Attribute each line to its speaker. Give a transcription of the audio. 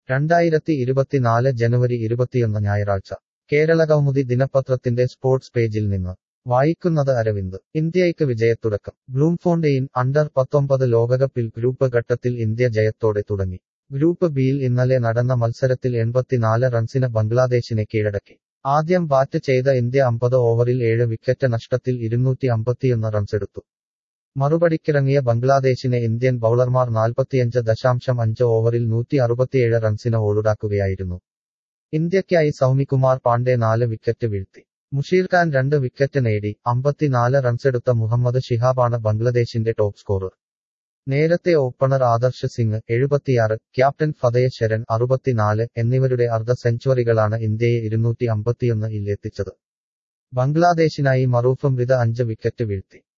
Speaker 1: രണ്ടായിരത്തി ഇരുപത്തിനാല് ജനുവരി ഇരുപത്തിയൊന്ന് ഞായറാഴ്ച കേരള കൗമുദി ദിനപത്രത്തിന്റെ സ്പോർട്സ് പേജിൽ നിന്ന് വായിക്കുന്നത് അരവിന്ദ് ഇന്ത്യയ്ക്ക് വിജയത്തുടക്കം ബ്ലൂംഫോണ്ടെയിൻ അണ്ടർ പത്തൊമ്പത് ലോകകപ്പിൽ ഗ്രൂപ്പ് ഘട്ടത്തിൽ ഇന്ത്യ ജയത്തോടെ തുടങ്ങി ഗ്രൂപ്പ് ബിയിൽ ഇന്നലെ നടന്ന മത്സരത്തിൽ എൺപത്തിനാല് റൺസിന് ബംഗ്ലാദേശിനെ കീഴടക്കി ആദ്യം ബാറ്റ് ചെയ്ത ഇന്ത്യ അമ്പത് ഓവറിൽ ഏഴ് വിക്കറ്റ് നഷ്ടത്തിൽ ഇരുന്നൂറ്റി അമ്പത്തിയൊന്ന് റൺസെടുത്തു മറുപടിക്കിറങ്ങിയ ബംഗ്ലാദേശിനെ ഇന്ത്യൻ ബൌളർമാർ നാൽപ്പത്തിയഞ്ച് ദശാംശം അഞ്ച് ഓവറിൽ നൂറ്റി അറുപത്തിയേഴ് റൺസിന് ഓളുടാക്കുകയായിരുന്നു ഇന്ത്യയ്ക്കായി സൗമികുമാർ പാണ്ഡെ നാല് വിക്കറ്റ് വീഴ്ത്തി മുഷീർ ഖാൻ രണ്ട് വിക്കറ്റ് നേടി അമ്പത്തിനാല് റൺസെടുത്ത മുഹമ്മദ് ഷിഹാബാണ് ബംഗ്ലാദേശിന്റെ ടോപ്പ് സ്കോറർ നേരത്തെ ഓപ്പണർ ആദർശ് സിംഗ് എഴുപത്തിയാറ് ക്യാപ്റ്റൻ ഫതയ ശരൺ അറുപത്തിനാല് എന്നിവരുടെ അർദ്ധ സെഞ്ചുറികളാണ് ഇന്ത്യയെ ഇരുന്നൂറ്റി അമ്പത്തിയൊന്ന് ഇൽ എത്തിച്ചത് ബംഗ്ലാദേശിനായി മറൂഫ് മൃത അഞ്ച് വിക്കറ്റ് വീഴ്ത്തി